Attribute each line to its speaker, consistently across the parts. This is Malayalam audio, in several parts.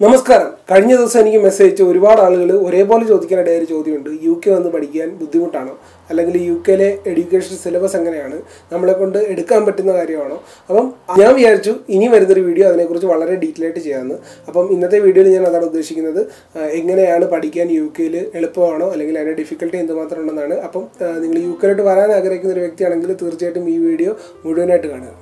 Speaker 1: നമസ്കാരം കഴിഞ്ഞ ദിവസം എനിക്ക് മെസ്സേജ് അയച്ച ഒരുപാട് ആളുകൾ ഒരേപോലെ ചോദിക്കാനിടയായ ഒരു ചോദ്യമുണ്ട് യു കെ വന്ന് പഠിക്കാൻ ബുദ്ധിമുട്ടാണോ അല്ലെങ്കിൽ യു കെയിലെ എഡ്യൂക്കേഷൻ സിലബസ് എങ്ങനെയാണ് നമ്മളെ കൊണ്ട് എടുക്കാൻ പറ്റുന്ന കാര്യമാണോ അപ്പം ഞാൻ വിചാരിച്ചു ഇനി വരുന്നൊരു വീഡിയോ അതിനെക്കുറിച്ച് വളരെ ഡീറ്റെയിൽ ആയിട്ട് ചെയ്യാമെന്ന് അപ്പം ഇന്നത്തെ വീഡിയോയിൽ ഞാൻ അതാണ് ഉദ്ദേശിക്കുന്നത് ആ, എങ്ങനെയാണ് പഠിക്കാൻ യു കെയിൽ എളുപ്പമാണോ അല്ലെങ്കിൽ അതിൻ്റെ ഡിഫിക്കൽട്ടി എന്തുമാത്രം ഉണ്ടെന്നാണ് അപ്പം ആ, നിങ്ങൾ യു കെയിലോട്ട് വരാൻ ആഗ്രഹിക്കുന്ന ഒരു വ്യക്തിയാണെങ്കിൽ തീർച്ചയായിട്ടും ഈ വീഡിയോ മുഴുവനായിട്ട് കാണുക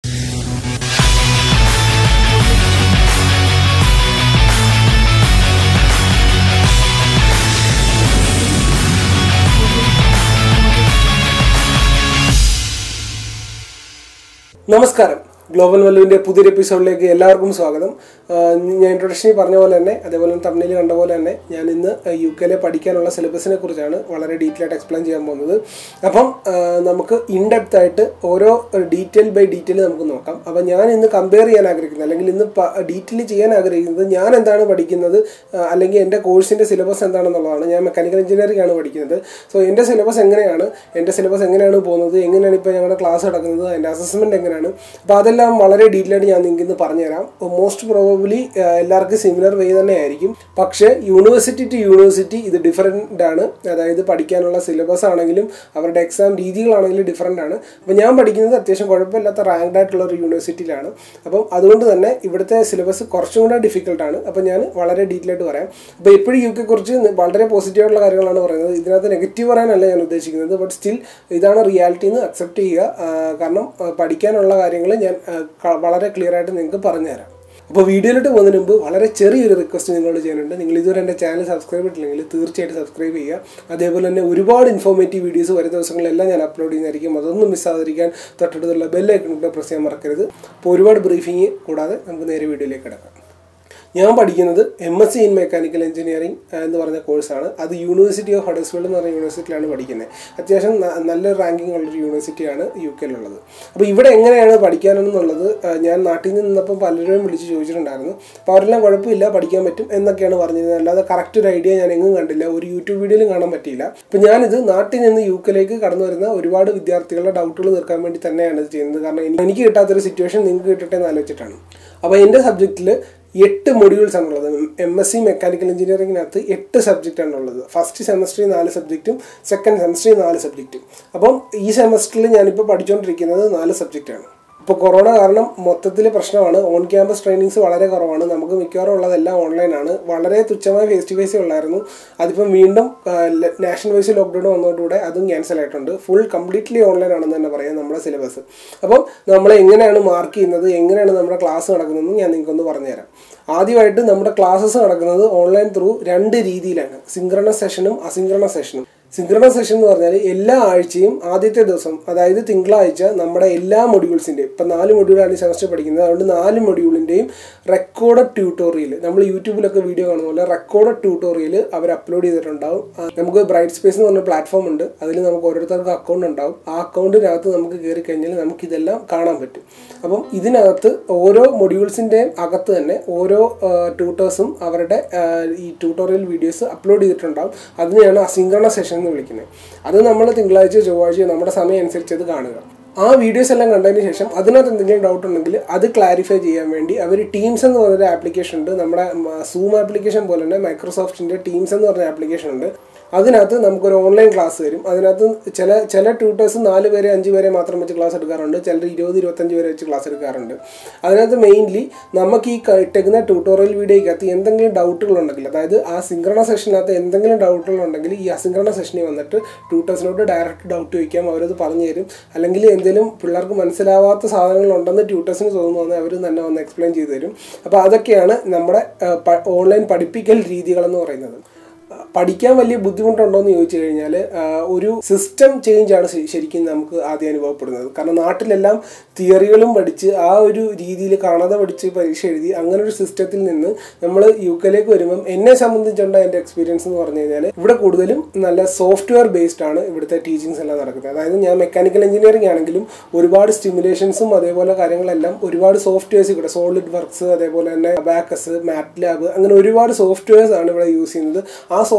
Speaker 1: നമസ്കാരം ഗ്ലോബൽ വല്ലുവിൻ്റെ പുതിയൊരു എപ്പിസോഡിലേക്ക് എല്ലാവർക്കും സ്വാഗതം ആഹ് ഞാൻ ഇൻട്രൊഡക്ഷനിൽ പറഞ്ഞ പോലെ തന്നെ അതേപോലെ തമിഴിൽ കണ്ട പോലെ തന്നെ ഞാൻ ഇന്ന് യു കെയിലെ പഠിക്കാനുള്ള സിലബസിനെ കുറിച്ചാണ് വളരെ ഡീറ്റെയിൽ ആയിട്ട് എക്സ്പ്ലെയിൻ ചെയ്യാൻ പോകുന്നത് അപ്പം ആഹ് നമുക്ക് ഇൻഡെപ്ത് ആയിട്ട് ഓരോ ഡീറ്റെയിൽ ബൈ ഡീറ്റെയിൽ നമുക്ക് നോക്കാം അപ്പം ഞാൻ ഇന്ന് കമ്പയർ ചെയ്യാൻ ആഗ്രഹിക്കുന്നത് അല്ലെങ്കിൽ ഇന്ന് ഡീറ്റെയിൽ ചെയ്യാൻ ആഗ്രഹിക്കുന്നത് ഞാൻ എന്താണ് പഠിക്കുന്നത് ആഹ് അല്ലെങ്കിൽ എൻ്റെ കോഴ്സിൻ്റെ സിലബസ് എന്താണെന്നുള്ളതാണ് ഞാൻ മെക്കാനിക്കൽ എഞ്ചിനീയറിംഗ് ആണ് പഠിക്കുന്നത് സോ എൻ്റെ സിലബസ് എങ്ങനെയാണ് എൻ്റെ സിലബസ് എങ്ങനെയാണ് പോകുന്നത് എങ്ങനെയാണ് ഇപ്പോൾ ഞങ്ങളുടെ ക്ലാസ് നടക്കുന്നത് അതിൻ്റെ അസസ്മെൻറ്റ് എങ്ങനെയാണ് അപ്പോൾ അതെല്ലാം വളരെ ഡീറ്റെയിൽ ആയിട്ട് ഞാൻ നിങ്ങൾക്ക് ഇന്ന് പറഞ്ഞുതരാം മോസ്റ്റ് പ്രോബബ്ലി എല്ലാവർക്കും സിമിലർ വേ തന്നെ ആയിരിക്കും പക്ഷേ യൂണിവേഴ്സിറ്റി ടു യൂണിവേഴ്സിറ്റി ഇത് ഡിഫറെൻ്റ് ആണ് അതായത് പഠിക്കാനുള്ള സിലബസ് ആണെങ്കിലും അവരുടെ എക്സാം രീതികളാണെങ്കിലും ഡിഫറെൻ്റ് ആണ് അപ്പോൾ ഞാൻ പഠിക്കുന്നത് അത്യാവശ്യം കുഴപ്പമില്ലാത്ത റാങ്ക്ഡ് ആയിട്ടുള്ള ഒരു യൂണിവേഴ്സിറ്റിയിലാണ് അപ്പം അതുകൊണ്ട് തന്നെ ഇവിടുത്തെ സിലബസ് കുറച്ചും കൂടെ ഡിഫിക്കൽട്ടാണ് അപ്പോൾ ഞാൻ വളരെ ഡീറ്റെയിൽ ആയിട്ട് പറയാം അപ്പോൾ എപ്പോഴും യു കെ കുറിച്ച് വളരെ പോസിറ്റീവ് ആയിട്ടുള്ള കാര്യങ്ങളാണ് പറയുന്നത് ഇതിനകത്ത് നെഗറ്റീവ് പറയാനല്ല ഞാൻ ഉദ്ദേശിക്കുന്നത് ബട്ട് സ്റ്റിൽ ഇതാണ് റിയാലിറ്റി എന്ന് അക്സെപ്റ്റ് ചെയ്യുക ആ, കാരണം ആ, പഠിക്കാനുള്ള കാര്യങ്ങൾ ഞാൻ ആ, ക- വളരെ ക്ലിയർ ആയിട്ട് നിങ്ങൾക്ക് പറഞ്ഞുതരാം അപ്പോൾ വീഡിയോയിലോട്ട് പോകുന്നതിന് മുമ്പ് വളരെ ചെറിയൊരു റിക്വസ്റ്റ് നിങ്ങളോട് ചെയ്യാനുണ്ട് നിങ്ങൾ ഇതുവരെ എൻ്റെ ചാനൽ സബ്സ്ക്രൈബ് ചെയ്തിട്ടില്ലെങ്കിൽ തീർച്ചയായിട്ടും സബ്സ്ക്രൈബ് ചെയ്യുക അതേപോലെ തന്നെ ഒരുപാട് ഇൻഫോർമേറ്റീവ് വീഡിയോസ് വരുന്ന ദിവസങ്ങളിലെല്ലാം ഞാൻ അപ്ലോഡ് ചെയ്യുന്നതായിരിക്കും അതൊന്നും മിസ്സാതിരിക്കാൻ തൊട്ടടുത്തുള്ള ബെല്ലൈക്കൺ കൂടെ പ്രസ് ചെയ്യാൻ മറക്കരുത് അപ്പോൾ ഒരുപാട് ബ്രീഫിങ് കൂടാതെ നമുക്ക് നേരെ വീഡിയോയിലേക്ക് കിടക്കാം ഞാൻ പഠിക്കുന്നത് M S C in mechanical engineering എന്ന് പറഞ്ഞ കോഴ്സാണ് അത് യൂണിവേഴ്സിറ്റി ഓഫ് ഹഡേഴ്സ്ഫീൽഡ് എന്ന് പറഞ്ഞ യൂണിവേഴ്സിറ്റിയിലാണ് പഠിക്കുന്നത് അത്യാവശ്യം ന- നല്ല റാങ്കിങ് ഉള്ളൊരു യൂണിവേഴ്സിറ്റിയാണ് യു കെയിലുള്ളത് അപ്പോൾ ഇവിടെ എങ്ങനെയാണ് പഠിക്കാനെന്നുള്ളത് ആ, ഞാൻ നാട്ടിൽ നിന്ന് നിന്നപ്പം പലരും വിളിച്ച് ചോദിച്ചിട്ടുണ്ടായിരുന്നു അപ്പോൾ അവരെല്ലാം കുഴപ്പമില്ല പഠിക്കാൻ പറ്റും എന്നൊക്കെയാണ് പറഞ്ഞിരുന്നത് അല്ലാതെ കറക്റ്റ് ഒരു ഐഡിയ ഞാൻ എങ്ങും കണ്ടില്ല ഒരു യൂട്യൂബ് വീഡിയോയിലും കാണാൻ പറ്റിയില്ല അപ്പോൾ ഞാനിത് നാട്ടിൽ നിന്ന് യു കെയിലേക്ക് കടന്നു വരുന്ന ഒരുപാട് വിദ്യാർത്ഥികളുടെ ഡൗട്ടുകൾ തീർക്കാൻ വേണ്ടി തന്നെയാണ് ഇത് ചെയ്യുന്നത് കാരണം എനിക്ക് എനിക്ക് കിട്ടാത്തൊരു സിറ്റുവേഷൻ നിങ്ങൾക്ക് കിട്ടട്ടെ എന്ന് ആലോചിച്ചിട്ടാണ് അപ്പോൾ എൻ്റെ സബ്ജക്റ്റിൽ എട്ട് മൊഡ്യൂൾസ് ആണുള്ളത് എം എസ് സി മെക്കാനിക്കൽ എഞ്ചിനീയറിംഗിനകത്ത് എട്ട് സബ്ജക്റ്റ് ആണുള്ളത് ഫസ്റ്റ് സെമസ്റ്ററിൽ നാല് സബ്ജക്റ്റും സെക്കൻഡ് സെമസ്റ്ററിൽ നാല് സബ്ജക്റ്റും അപ്പം ഈ സെമസ്റ്ററിൽ ഞാനിപ്പോൾ പഠിച്ചുകൊണ്ടിരിക്കുന്നത് നാല് സബ്ജക്റ്റാണ് ഇപ്പോൾ കൊറോണ കാരണം മൊത്തത്തിൽ പ്രശ്നമാണ് ഓൺ ക്യാമ്പസ് ട്രെയിനിങ്സ് വളരെ കുറവാണ് നമുക്ക് മിക്കവാറും ഉള്ളതെല്ലാം ഓൺലൈനാണ് വളരെ തുച്ഛമായ ഫേസ് ടു ഫേസേ ഉള്ളായിരുന്നു അതിപ്പം വീണ്ടും നാഷണൽ വൈസ് ലോക്ക്ഡൗൺ വന്നതോടുകൂടെ അതും ക്യാൻസൽ ആയിട്ടുണ്ട് ഫുൾ കംപ്ലീറ്റ്ലി ഓൺലൈൻ ആണെന്ന് തന്നെ പറയാം നമ്മുടെ സിലബസ് അപ്പം നമ്മൾ എങ്ങനെയാണ് മാർക്ക് ചെയ്യുന്നത് എങ്ങനെയാണ് നമ്മുടെ ക്ലാസ് നടക്കുന്നതെന്ന് ഞാൻ നിങ്ങൾക്കൊന്ന് പറഞ്ഞുതരാം ആദ്യമായിട്ട് നമ്മുടെ ക്ലാസ്സസ് നടക്കുന്നത് ഓൺലൈൻ ത്രൂ രണ്ട് രീതിയിലാണ് സിങ്ക്രണസ് സെഷനും അസിങ്ക്രണസ് സെഷനും സിങ്ക്രണസ് സെഷൻ എന്ന് പറഞ്ഞാൽ എല്ലാ ആഴ്ചയും ആദ്യത്തെ ദിവസം അതായത് തിങ്കളാഴ്ച നമ്മുടെ എല്ലാ മൊഡ്യൂൾസിൻ്റെയും ഇപ്പം നാല് മൊഡ്യൂളാണ് ഈ സെമസ്റ്റർ പഠിക്കുന്നത് അതുകൊണ്ട് നാല് മൊഡ്യൂളിൻ്റെയും റെക്കോർഡഡ് ട്യൂട്ടോറിയൽ നമ്മൾ യൂട്യൂബിലൊക്കെ വീഡിയോ കാണുന്ന പോലെ റെക്കോർഡഡ് ട്യൂട്ടോറിയൽ അവർ അപ്ലോഡ് ചെയ്തിട്ടുണ്ടാവും ആ, നമുക്ക് ബ്രൈറ്റ് സ്പേസ് എന്ന് പറഞ്ഞ പ്ലാറ്റ്ഫോം ഉണ്ട് അതിൽ നമുക്ക് ഓരോരുത്തർക്ക് അക്കൗണ്ട് ഉണ്ടാവും ആ അക്കൗണ്ടിനകത്ത് നമുക്ക് കയറി കഴിഞ്ഞാൽ നമുക്ക് ഇതെല്ലാം കാണാൻ പറ്റും അപ്പം ഇതിനകത്ത് ഓരോ മൊഡ്യൂൾസിൻ്റെയും അകത്ത് തന്നെ ഓരോ ട്യൂട്ടേഴ്സും അവരുടെ ആ, ഈ ട്യൂട്ടോറിയൽ വീഡിയോസ് അപ്ലോഡ് ചെയ്തിട്ടുണ്ടാവും അതിനെയാണ് അസിങ്ക്രണ സെഷൻ എന്ന് വിളിക്കുന്നത് അത് നമ്മൾ തിങ്കളാഴ്ച ചൊവ്വാഴ്ച നമ്മുടെ സമയം അനുസരിച്ച് അത് കാണുക ആ വീഡിയോസ് എല്ലാം കണ്ടതിന് ശേഷം അതിനകത്ത് എന്തെങ്കിലും ഡൗട്ട് ഉണ്ടെങ്കിൽ അത് ക്ലാരിഫൈ ചെയ്യാൻ വേണ്ടി അവർ ടീംസ് എന്ന് പറഞ്ഞൊരു ആപ്ലിക്കേഷൻ ഉണ്ട് നമ്മുടെ സൂം ആപ്ലിക്കേഷൻ പോലെ തന്നെ മൈക്രോസോഫ്റ്റിൻ്റെ ടീംസ് എന്ന് പറഞ്ഞ ആപ്ലിക്കേഷൻ ഉണ്ട് അതിനകത്ത് നമുക്കൊരു ഓൺലൈൻ ക്ലാസ് വരും അതിനകത്ത് ചില ചില ട്യൂട്ടേഴ്സ് നാല് പേരെ അഞ്ച് പേരെ മാത്രം വെച്ച് ക്ലാസ് എടുക്കാറുണ്ട് ചിലർ ഇരുപത് ഇരുപത്തഞ്ച് പേരെ വെച്ച് ക്ലാസ് എടുക്കാറുണ്ട് അതിനകത്ത് മെയിൻലി നമുക്ക് ഈ ക- ഇട്ടേക്കുന്ന ട്യൂട്ടോറിയൽ വീഡിയോയ്ക്കകത്ത് എന്തെങ്കിലും ഡൗട്ടുകൾ ഉണ്ടെങ്കിൽ അതായത് ആ സിങ്ക്രണ സെഷനകത്ത് എന്തെങ്കിലും ഡൗട്ടുകൾ ഉണ്ടെങ്കിൽ ഈ അസിങ്ക്രണ സെഷനിൽ വന്നിട്ട് ട്യൂട്ടേഴ്സിനോട് ഡയറക്റ്റ് ഡൗട്ട് ചോദിക്കാം അവരത് പറഞ്ഞു തരും അല്ലെങ്കിൽ എന്തെങ്കിലും പിള്ളേർക്ക് മനസ്സിലാവാത്ത സാധനങ്ങൾ ഉണ്ടെന്ന് ട്യൂട്ടേഴ്സിന് തോന്നുന്നു അവർ തന്നെ വന്ന് എക്സ്പ്ലെയിൻ ചെയ്തു തരും അപ്പോൾ അതൊക്കെയാണ് നമ്മുടെ ഓൺലൈൻ പഠിപ്പിക്കൽ രീതികളെന്ന് പറയുന്നത് പഠിക്കാൻ വലിയ ബുദ്ധിമുട്ടുണ്ടോ എന്ന് ചോദിച്ചു കഴിഞ്ഞാൽ ഒരു സിസ്റ്റം ചേഞ്ച് ആണ് ശ- ശരിക്കും നമുക്ക് ആദ്യം അനുഭവപ്പെടുന്നത് കാരണം നാട്ടിലെല്ലാം തിയറികളും പഠിച്ച് ആ ഒരു രീതിയിൽ കാണാതെ പഠിച്ച് പരീക്ഷ എഴുതി അങ്ങനെ ഒരു സിസ്റ്റത്തിൽ നിന്ന് നമ്മൾ യു കെയിലേക്ക് വരുമ്പം എന്നെ സംബന്ധിച്ചുള്ള എൻ്റെ എക്സ്പീരിയൻസ് എന്ന് പറഞ്ഞു കഴിഞ്ഞാൽ ഇവിടെ കൂടുതലും നല്ല സോഫ്റ്റ്വെയർ ബേസ്ഡ് ആണ് ഇവിടുത്തെ ടീച്ചിങ്സ് എല്ലാം നടക്കുന്നത് അതായത് ഞാൻ മെക്കാനിക്കൽ എഞ്ചിനീയറിംഗ് ആണെങ്കിലും ഒരുപാട് സ്റ്റിമുലേഷൻസും അതേപോലെ കാര്യങ്ങളെല്ലാം ഒരുപാട് സോഫ്റ്റ്വെയർസ് ഇവിടെ സോളിഡ് വർക്ക്സ് അതേപോലെ തന്നെ ബാക്കസ് മാറ്റ് ലാബ് അങ്ങനെ ഒരുപാട് സോഫ്റ്റ്വെയർസ് ആണ് ഇവിടെ യൂസ് ചെയ്യുന്നത് ആ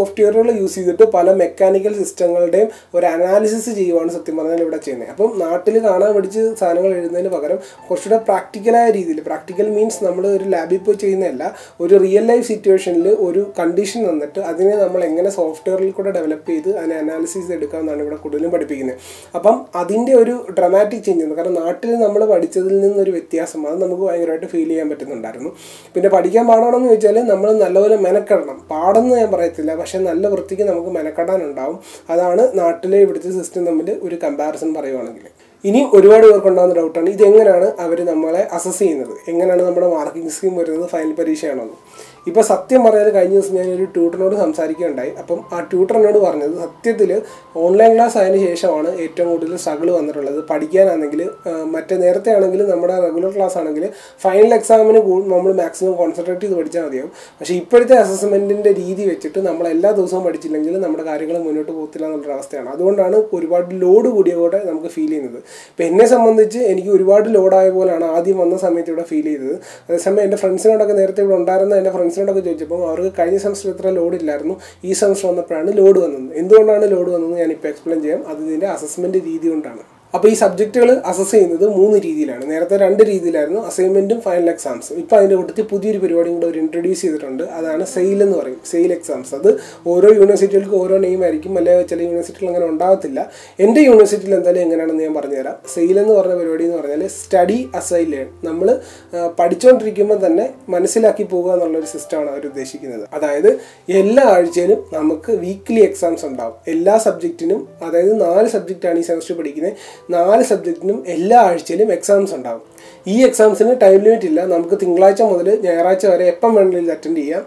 Speaker 1: സോഫ്റ്റ്വെയറുകൾ യൂസ് ചെയ്തിട്ട് പല മെക്കാനിക്കൽ സിസ്റ്റങ്ങളുടെയും ഒരു അനാലിസിസ് ചെയ്യുവാണ് സത്യം പറഞ്ഞാൽ ഇവിടെ ചെയ്യുന്നത് അപ്പം നാട്ടിൽ കാണാൻ പഠിച്ച് സാധനങ്ങൾ എഴുതുന്നതിന് പകരം കുറച്ചുകൂടെ പ്രാക്ടിക്കലായ രീതിയിൽ പ്രാക്ടിക്കൽ മീൻസ് നമ്മൾ ഒരു ലാബിൽ പോയി ചെയ്യുന്നതല്ല ഒരു റിയൽ ലൈഫ് സിറ്റുവേഷനിൽ ഒരു കണ്ടീഷൻ തന്നിട്ട് അതിനെ നമ്മൾ എങ്ങനെ സോഫ്റ്റ്വെയറിൽ കൂടെ ഡെവലപ്പ് ചെയ്ത് അതിനെ അനാലിസിസ് എടുക്കാമെന്നാണ് ഇവിടെ കൂടുതലും പഠിപ്പിക്കുന്നത് അപ്പം അതിൻ്റെ ഒരു ഡ്രമാറ്റിക് ചേഞ്ച് ഉണ്ട് കാരണം നാട്ടിൽ നമ്മൾ പഠിച്ചതിൽ നിന്നൊരു വ്യത്യാസം അത് നമുക്ക് ഭയങ്കരമായിട്ട് ഫീൽ ചെയ്യാൻ പറ്റുന്നുണ്ടായിരുന്നു പിന്നെ പഠിക്കാൻ പാടാണെന്ന് ചോദിച്ചാൽ നമ്മൾ നല്ലപോലെ മെനക്കെടണം പാടെന്ന് ഞാൻ പറയത്തില്ല പക്ഷെ നല്ല വൃത്തിക്ക് നമുക്ക് മെനക്കെടാനുണ്ടാവും അതാണ് നാട്ടിലെ ഇവിടുത്തെ സിസ്റ്റം തമ്മിൽ ഒരു കമ്പാരിസൺ പറയുവാണെങ്കിൽ ഇനിയും ഒരുപാട് പേർക്ക് ഉണ്ടാകുന്ന ഡൗട്ടാണ് ഇതെങ്ങനെയാണ് അവർ നമ്മളെ അസസ് ചെയ്യുന്നത് എങ്ങനെയാണ് നമ്മുടെ മാർക്കിംഗ് സ്കീം വരുന്നത് ഫൈനൽ പരീക്ഷയാണോന്ന് ഇപ്പോൾ സത്യം പറഞ്ഞാൽ കഴിഞ്ഞ ദിവസം ഞാൻ ഒരു ട്യൂട്ടറിനോട് സംസാരിക്കുകയുണ്ടായി അപ്പം ആ ട്യൂട്ടറിനോട് പറഞ്ഞത് സത്യത്തിൽ ഓൺലൈൻ ക്ലാസ് ആയതിനു ശേഷമാണ് ഏറ്റവും കൂടുതൽ സ്ട്രഗിൾ വന്നിട്ടുള്ളത് പഠിക്കാനാണെങ്കിൽ മറ്റേ നേരത്തെ ആണെങ്കിൽ നമ്മുടെ റെഗുലർ ക്ലാസ് ആണെങ്കിൽ ഫൈനൽ എക്സാമിന് നമ്മൾ മാക്സിമം കോൺസെൻട്രേറ്റ് ചെയ്ത് പഠിച്ചാൽ മതിയാവും പക്ഷേ ഇപ്പോഴത്തെ അസസ്മെൻറ്റിൻ്റെ രീതി വെച്ചിട്ട് നമ്മൾ എല്ലാ ദിവസവും പഠിച്ചില്ലെങ്കിൽ നമ്മുടെ കാര്യങ്ങൾ മുന്നോട്ട് പോകത്തില്ല എന്നുള്ളൊരു അവസ്ഥയാണ് അതുകൊണ്ടാണ് ഒരുപാട് ലോഡ് കൂടിയ കൂടെ നമുക്ക് ഫീൽ ചെയ്യുന്നത് ഇപ്പം എന്നെ സംബന്ധിച്ച് എനിക്ക് ഒരുപാട് ലോഡായ പോലെയാണ് ആദ്യം വന്ന സമയത്ത് ഇവിടെ ഫീൽ ചെയ്തത് അതേസമയം എൻ്റെ ഫ്രണ്ട്സിനോടൊക്കെ നേരത്തെ ഇവിടെ ഉണ്ടായിരുന്ന എൻ്റെ ഫ്രണ്ട്സിനോടൊക്കെ ചോദിച്ചപ്പോൾ അവർക്ക് കഴിഞ്ഞ സെമസ്റ്റർ ഇത്ര ലോഡ് ഇല്ലായിരുന്നു ഈ സെമസ്റ്റർ വന്നപ്പോഴാണ് ലോഡ് വന്നത് എന്തുകൊണ്ടാണ് ലോഡ് വന്നത് ഞാൻ ഇപ്പോൾ എക്സ്പ്ലെയിൻ ചെയ്യാം അത് ഇതിൻ്റെ അസസ്മെൻറ്റ് രീതി കൊണ്ടാണ് അപ്പോൾ ഈ സബ്ജക്റ്റുകൾ അസസ് ചെയ്യുന്നത് മൂന്ന് രീതിയിലാണ് നേരത്തെ രണ്ട് രീതിയിലായിരുന്നു അസൈൻമെൻറ്റും ഫൈനൽ എക്സാംസും ഇപ്പോൾ അതിൻ്റെ കൂട്ടത്തിൽ പുതിയൊരു പരിപാടിയും കൂടെ ഒരു ഇൻട്രൊഡ്യൂസ് ചെയ്തിട്ടുണ്ട് അതാണ് സെയിൽ എന്ന് പറയും സെയിൽ എക്സാംസ് അത് ഓരോ യൂണിവേഴ്സിറ്റികൾക്ക് ഓരോ നെയിം ആയിരിക്കും അല്ലെങ്കിൽ ചില യൂണിവേഴ്സിറ്റികൾ അങ്ങനെ ഉണ്ടാകത്തില്ല എൻ്റെ യൂണിവേഴ്സിറ്റിയിൽ എന്തായാലും എങ്ങനെയാണെന്ന് ഞാൻ പറഞ്ഞുതരാം സെയിൽ എന്ന് പറഞ്ഞ പരിപാടി എന്ന് പറഞ്ഞാൽ സ്റ്റഡി അസൈ ലേൺ നമ്മൾ പഠിച്ചുകൊണ്ടിരിക്കുമ്പോൾ തന്നെ മനസ്സിലാക്കി പോകുക എന്നുള്ളൊരു സിസ്റ്റമാണ് അവർ ഉദ്ദേശിക്കുന്നത് അതായത് എല്ലാ ആഴ്ചയിലും നമുക്ക് വീക്ക്ലി എക്സാംസ് ഉണ്ടാവും എല്ലാ സബ്ജക്റ്റിനും അതായത് നാല് സബ്ജക്റ്റാണ് ഈ സെമസ്റ്റർ പഠിക്കുന്നത് നാല് സബ്ജക്റ്റിനും എല്ലാ ആഴ്ചയിലും എക്സാംസ് ഉണ്ടാവും ഈ എക്സാംസിന് ടൈം ലിമിറ്റ് ഇല്ല നമുക്ക് തിങ്കളാഴ്ച മുതൽ ഞായറാഴ്ച വരെ എപ്പം വേണമെങ്കിലും അറ്റൻഡ് ചെയ്യാം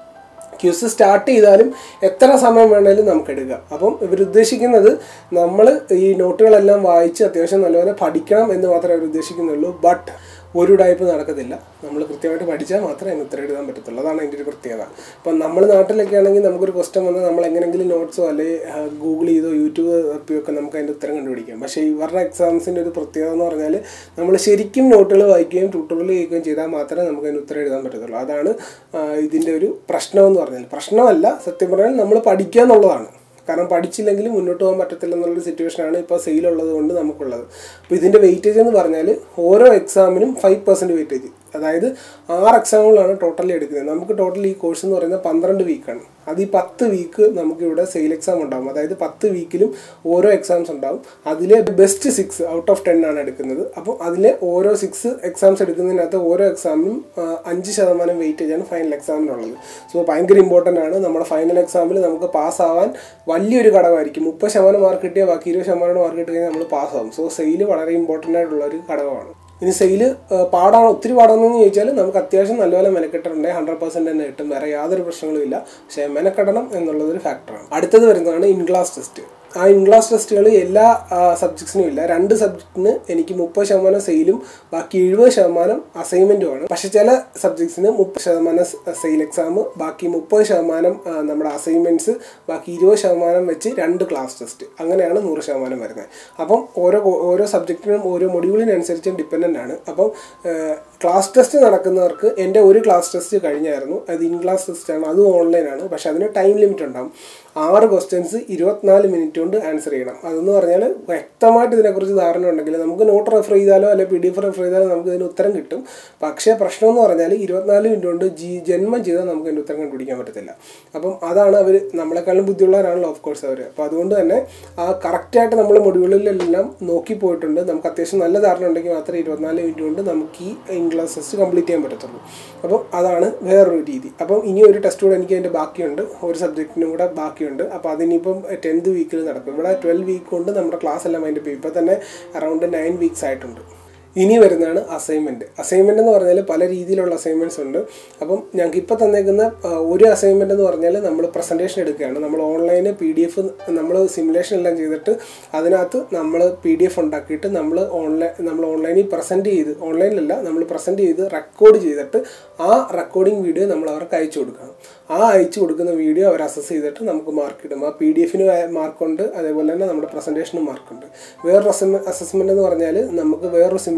Speaker 1: ക്യൂസ് സ്റ്റാർട്ട് ചെയ്താലും എത്ര സമയം വേണമെങ്കിലും നമുക്ക് എടുക്കാം അപ്പം ഇവർ ഉദ്ദേശിക്കുന്നത് നമ്മൾ ഈ നോട്ടുകളെല്ലാം വായിച്ച് അത്യാവശ്യം നല്ലപോലെ പഠിക്കണം എന്ന് മാത്രമേ അവർ ഉദ്ദേശിക്കുന്നുള്ളൂ ബട്ട് ഒരു ടൈപ്പ് നടക്കത്തില്ല നമ്മൾ കൃത്യമായിട്ട് പഠിച്ചാൽ മാത്രമേ അതിന് ഉത്തരം എഴുതാൻ പറ്റത്തുള്ളൂ അതാണ് അതിൻ്റെ ഒരു പ്രത്യേകത ഇപ്പം നമ്മൾ നാട്ടിലൊക്കെ ആണെങ്കിൽ നമുക്കൊരു ക്വസ്റ്റൻ വന്നാൽ നമ്മൾ എങ്ങനെയെങ്കിലും നോട്ട്സോ അല്ലെങ്കിൽ ഗൂഗിൾ ചെയ്തോ യൂട്യൂബ് തപ്പിയൊക്കെ നമുക്ക് അതിൻ്റെ ഉത്തരം കണ്ടുപിടിക്കാം പക്ഷേ ഇവരുടെ എക്സാംസിൻ്റെ ഒരു പ്രത്യേകത എന്ന് പറഞ്ഞാൽ നമ്മൾ ശരിക്കും നോട്ടുകൾ വായിക്കുകയും ട്യൂട്ടോറിയൽ കേൾക്കുകയും ചെയ്താൽ മാത്രമേ നമുക്ക് അതിന് ഉത്തരം എഴുതാൻ പറ്റത്തുള്ളൂ അതാണ് ഇതിൻ്റെ ഒരു പ്രശ്നം എന്ന് പറഞ്ഞാൽ പ്രശ്നമല്ല സത്യം പറഞ്ഞാൽ നമ്മൾ പഠിക്കുക എന്നുള്ളതാണ് കാരണം പഠിച്ചില്ലെങ്കിൽ മുന്നോട്ട് പോകാൻ പറ്റത്തില്ല എന്നുള്ളൊരു സിറ്റുവേഷനാണ് ഇപ്പോൾ സെയിലുള്ളത് കൊണ്ട് നമുക്കുള്ളത് അപ്പോൾ ഇതിൻ്റെ വെയിറ്റേജ് എന്ന് പറഞ്ഞാൽ ഓരോ എക്സാമിനും ഫൈവ് പെർസെൻറ്റ് വെയിറ്റേജ് അതായത് ആറ് എക്സാമുകളാണ് ടോട്ടലി എടുക്കുന്നത് നമുക്ക് ടോട്ടൽ ഈ കോഴ്സ് എന്ന് പറയുന്നത് പന്ത്രണ്ട് വീക്കാണ് അത് ഈ പത്ത് വീക്ക് നമുക്കിവിടെ സെയിൽ എക്സാം ഉണ്ടാകും അതായത് പത്ത് വീക്കിലും ഓരോ എക്സാംസ് ഉണ്ടാവും അതിലെ best six out of ten ആണ് എടുക്കുന്നത് അപ്പോൾ അതിലെ ഓരോ സിക്സ് എക്സാംസ് എടുക്കുന്നതിനകത്ത് ഓരോ എക്സാമിനും അഞ്ച് ശതമാനം വെയിറ്റേജാണ് ഫൈനൽ എക്സാമിനുള്ളത് സോ ഭയങ്കര ഇമ്പോർട്ടൻ്റ് ആണ് നമ്മുടെ ഫൈനൽ എക്സാമിൽ നമുക്ക് പാസ്സാവാൻ വലിയൊരു ഘടകമായിരിക്കും മുപ്പത് ശതമാനം മാർക്ക് കിട്ടിയാൽ ബാക്കി ഇരുപത് ശതമാനം മാർക്ക് കിട്ടുകഴിഞ്ഞാൽ നമ്മൾ പാസ്സാവും സോ സെയിൽ വളരെ ഇമ്പോർട്ടൻ്റ് ആയിട്ടുള്ള ഒരു ഘടകമാണ് ഇനി സെയിൽ പാടാണ് ഒത്തിരി പാടാണെന്ന് ചോദിച്ചാൽ നമുക്ക് അത്യാവശ്യം നല്ലപോലെ മെനക്കെട്ടിട്ടുണ്ടെങ്കിൽ ഹൺഡ്രഡ് പെർസെൻറ്റ് തന്നെ കിട്ടും വേറെ യാതൊരു പ്രശ്നങ്ങളും ഇല്ല പക്ഷേ മെനക്കെടണം എന്നുള്ളതൊരു ഫാക്ടറാണ് അടുത്തത് വരുന്നതാണ് ഇൻ ക്ലാസ് ടെസ്റ്റ് ആ ഇൻ ക്ലാസ് ടെസ്റ്റുകൾ എല്ലാ സബ്ജക്ട്സിനും ഇല്ല രണ്ട് സബ്ജക്റ്റിന് എനിക്ക് മുപ്പത് ശതമാനം സെയിലും ബാക്കി എഴുപത് ശതമാനം അസൈൻമെൻറ്റുമാണ് പക്ഷെ ചില സബ്ജക്ട്സിന് മുപ്പത് ശതമാനം സെയിൽ എക്സാം ബാക്കി മുപ്പത് ശതമാനം നമ്മുടെ അസൈൻമെൻറ്റ്സ് ബാക്കി ഇരുപത് ശതമാനം വെച്ച് രണ്ട് ക്ലാസ് ടെസ്റ്റ് അങ്ങനെയാണ് നൂറ് ശതമാനം വരുന്നത് അപ്പം ഓരോ ഓരോ സബ്ജക്റ്റിനും ഓരോ മൊഡ്യൂളിനനുസരിച്ച് ഡിപ്പെൻഡൻ്റ് ആണ് അപ്പം ക്ലാസ് ടെസ്റ്റ് നടക്കുന്നവർക്ക് എൻ്റെ ഒരു ക്ലാസ് ടെസ്റ്റ് കഴിഞ്ഞായിരുന്നു അത് ഇൻ ക്ലാസ് ടെസ്റ്റാണ് അതും ഓൺലൈനാണ് പക്ഷെ അതിന് ടൈം ലിമിറ്റ് ഉണ്ടാവും ആറ് ക്വസ്റ്റ്യൻസ് ഇരുപത്തിനാല് മിനിറ്റ് കൊണ്ട് ആൻസർ ചെയ്യണം അതെന്ന് പറഞ്ഞാൽ വ്യക്തമായിട്ട് ഇതിനെക്കുറിച്ച് ധാരണ ഉണ്ടെങ്കിൽ നമുക്ക് നോട്ട് റെഫർ ചെയ്താലോ അല്ലെങ്കിൽ പി ഡി എഫ് റെഫർ ചെയ്താലോ നമുക്ക് ഇതിന് ഉത്തരം കിട്ടും പക്ഷേ പ്രശ്നം എന്ന് പറഞ്ഞാൽ ഇരുപത്തിനാല് മിനിറ്റ് കൊണ്ട് ജി ജന്മം ചെയ്താൽ നമുക്ക് ഇതിൻ്റെ ഉത്തരം കണ്ടുപിടിക്കാൻ പറ്റത്തില്ല അപ്പം അതാണ് അവർ നമ്മളെക്കാളും ബുദ്ധിയുള്ളവരാണല്ലോ ഓഫ് കോഴ്സ് അവർ അപ്പോൾ അതുകൊണ്ട് തന്നെ ആ കറക്റ്റായിട്ട് നമ്മൾ മൊഡ്യൂളിലെല്ലാം നോക്കി പോയിട്ടുണ്ട് നമുക്ക് അത്യാവശ്യം നല്ല ധാരണ ഉണ്ടെങ്കിൽ മാത്രമേ ഇരുപത്തിനാല് മിനിറ്റ് കൊണ്ട് നമുക്ക് ഈ ഇൻ ക്ലാസ് ടെസ്റ്റ് കംപ്ലീറ്റ് ചെയ്യാൻ പറ്റത്തുള്ളൂ അപ്പം അതാണ് വേറൊരു രീതി അപ്പം ഇനി ഒരു ടെസ്റ്റ് കൂടെ എനിക്ക് അതിൻ്റെ ബാക്കിയുണ്ട് ഒരു സബ്ജക്റ്റിനും കൂടെ ബാക്കിയുണ്ട് അപ്പോൾ അതിനിപ്പം ടെൻത്ത് വീക്കിൽ നടക്കും ഇവിടെ ട്വൽവ് വീക്ക് കൊണ്ട് നമ്മുടെ ക്ലാസ് എല്ലാം അതിൻ്റെ ഇപ്പോൾ തന്നെ അറൗണ്ട് നയൻ വീക്സ് ആയിട്ടുണ്ട് ഇനി വരുന്നതാണ് അസൈൻമെൻറ്റ് അസൈൻമെൻ്റ് എന്ന് പറഞ്ഞാൽ പല രീതിയിലുള്ള അസൈൻമെൻറ്റ്സ് ഉണ്ട് അപ്പം ഞങ്ങൾക്ക് ഇപ്പോൾ തന്നേക്കുന്ന ഒരു അസൈൻമെൻ്റ് എന്ന് പറഞ്ഞാൽ നമ്മൾ പ്രസൻറ്റേഷൻ എടുക്കുകയാണ് നമ്മൾ ഓൺലൈന് പി ഡി എഫ് നമ്മൾ സിമുലേഷൻ എല്ലാം ചെയ്തിട്ട് അതിനകത്ത് നമ്മൾ പി ഡി എഫ് ഉണ്ടാക്കിയിട്ട് നമ്മൾ ഓൺലൈൻ നമ്മൾ ഓൺലൈനിൽ പ്രസൻറ്റ് ചെയ്ത് ഓൺലൈനിലല്ല നമ്മൾ പ്രസൻറ്റ് ചെയ്ത് റെക്കോർഡ് ചെയ്തിട്ട് ആ റെക്കോർഡിംഗ് വീഡിയോ നമ്മൾ അവർക്ക് അയച്ചു കൊടുക്കണം ആ അയച്ചു കൊടുക്കുന്ന വീഡിയോ അവർ അസസ് ചെയ്തിട്ട് നമുക്ക് മാർക്ക് ഇടും ആ പി ഡി എഫിന് മാർക്കുണ്ട് അതേപോലെ തന്നെ നമ്മുടെ പ്രസൻറ്റേഷനും മാർക്കുണ്ട് വേറൊരു അസസ്മെൻറ്റ് എന്ന് പറഞ്ഞാൽ നമുക്ക് വേറൊരു സിമുലേഷൻ